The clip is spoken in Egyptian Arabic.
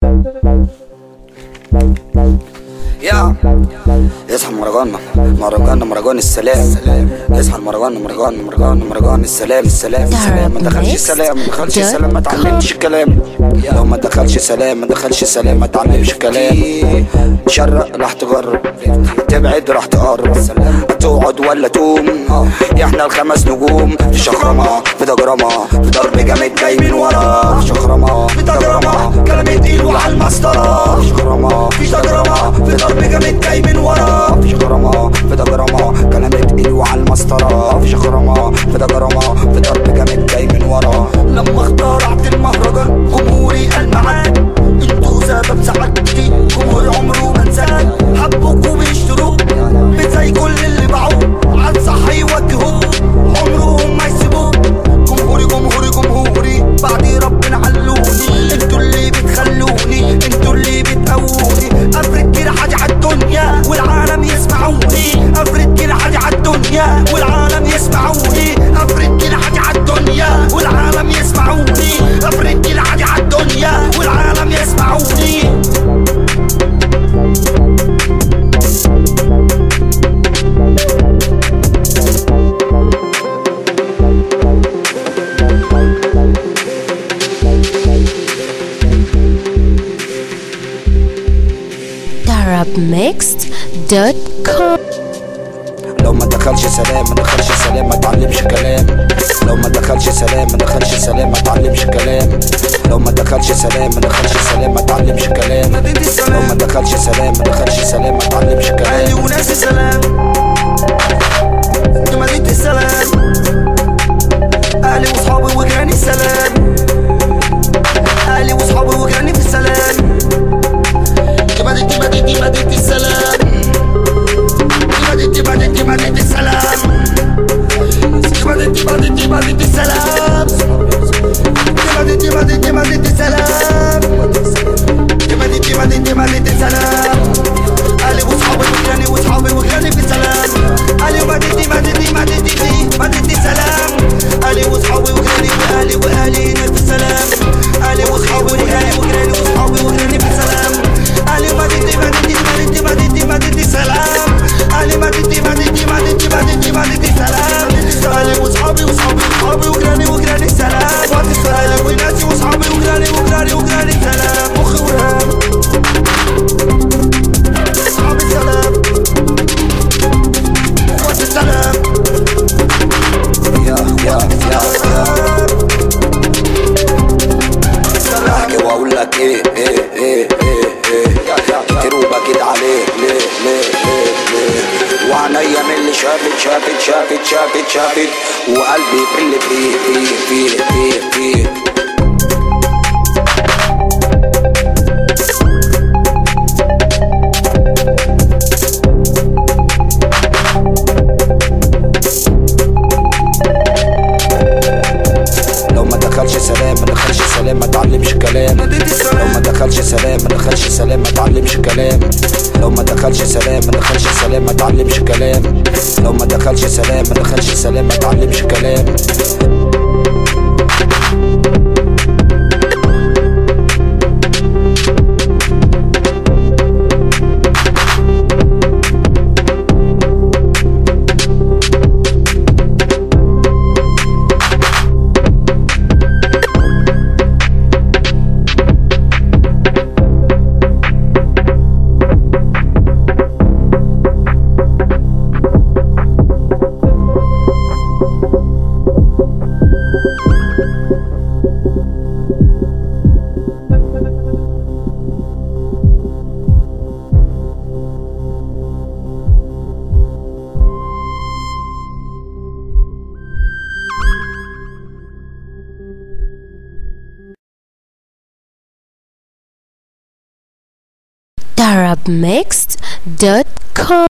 يا يصحى المهرجان مهرجان مهرجان السلام يصحى المهرجان مهرجان مهرجان مهرجان السلام السلام السلام ما دخلش سلام ما دخلش سلام ما تعلمش كلام لو ما دخلش سلام ما دخلش سلام ما تعلمش كلام شرق راح تجرب تبعد راح تقرب تقعد ولا تقوم احنا الخمس نجوم في شخرمة في دجرمة في ضرب جامد جاي من ورا في شخرمة في دجرمة كلام تقيل وعلى المسطرة في شخرمة في دجرمة في ضرب جامد جاي من ورا في شخرمة في دجرمة كلام تقيل وعلى المسطرة في شخرمة في دجرمة في ضرب جامد جاي من ورا لما اخترعت المهرجان جمهوري قال معاك انتوا سبب سعادتي جمهور عمره ما انساك حبوك وبيشتروك مش زي كل اللي باعوك عاد صح يوجهوك عمرهم ما يسيبوك جمهوري جمهوري جمهوري بعد ربنا علوني انتوا اللي بتخلوني انتوا اللي بتقووني افرد كده حاجة عالدنيا والعالم يسمعوني افرد كده حاجة عالدنيا والعالم يسمعوني افرد كده حاجة عالدنيا والعالم يسمعوني افرد كده حاجة عالدنيا والعالم يسمعوني arabmixed.com لو ما دخلش سلام ما دخلش سلام ما تعلمش كلام لو ما دخلش سلام ما دخلش سلام ما تعلمش كلام لو ما دخلش سلام ما دخلش سلام ما تعلمش كلام لو ما دخلش سلام ما دخلش سلام ما تعلمش اهلي كلام وناسي سلام دي مدينة السلام اهلي وصحابي وجيراني سلام اهلي وصحابي وجيراني في السلام دي مدينة دي مدينة دي مدينة السلام دي مدينة دي مدينة دي مدينة السلام دي مدينة دي مدينة دي مدينة السلام دي مدينة دي مدينة دي مدينة السلام دي مدينة دي مدينة دي مدينة السلام اهلي وصحابي وجيراني وصحابي وجيراني في السلام اهلي ومدينتي مدينتي مدينتي مدينتي سلام اهلي وصحابي وجيراني واهلي واهلي هنا في السلام اهلي وصحابي وجيراني وجيراني وصحابي وجيراني في السلام اهلي ومدينتي مدينتي مدينتي مدينتي مدينتي سلام اهلي مدينتي مدينتي مدينتي مدينتي مدينتي سلام اهلي وصحابي وصحابي وصحابي وجيراني وجيراني سلام اهلي وناسي وصحابي وجيراني وجيراني وجيراني سلام مخي ورهاب اصحابي سلام اخواتي سلام يا يا يا يا احكي واقول لك ايه ايه ايه ايه ايه كتير وبكيت عليه ليه ليه ليه ليه وعينيا من اللي شافت شافت شافت شافت شافت وقلبي في اللي فيه فيه فيه فيه فيه لو ما دخلش سلام ما دخلش سلام ما تعلمش كلام لو ما دخلش سلام ما دخلش سلام ما تعلمش كلام لو ما دخلش سلام ما دخلش سلام ما تعلمش كلام لو ما دخلش سلام ما دخلش سلام ما تعلمش كلام arabmixed.com